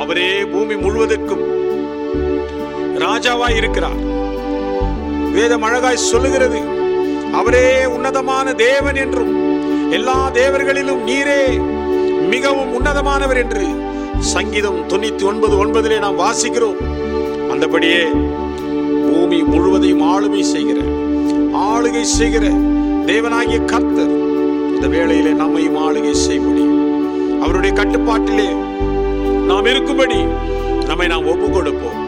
அவரே பூமி முழுவதற்கும் ராஜாவாய் இருக்கிறார் வேதம் அழகாய் சொல்லுகிறது அவரே உன்னதமான தேவன் என்றும் எல்லா தேவர்களிலும் நீரே மிகவும் உன்னதமானவர் என்று சங்கீதம் தொண்ணூத்தி ஒன்பது ஒன்பதிலே நாம் வாசிக்கிறோம் அந்தபடியே பூமி முழுவதையும் ஆளுகை செய்கிற ஆளுகை செய்கிற தேவனாகிய கர்த்தர் இந்த வேளையிலே நம்மையும் ஆளுகை செய்யும்படி அவருடைய கட்டுப்பாட்டிலே நாம் இருக்கும்படி நம்மை நாம் ஒப்பு கொடுப்போம்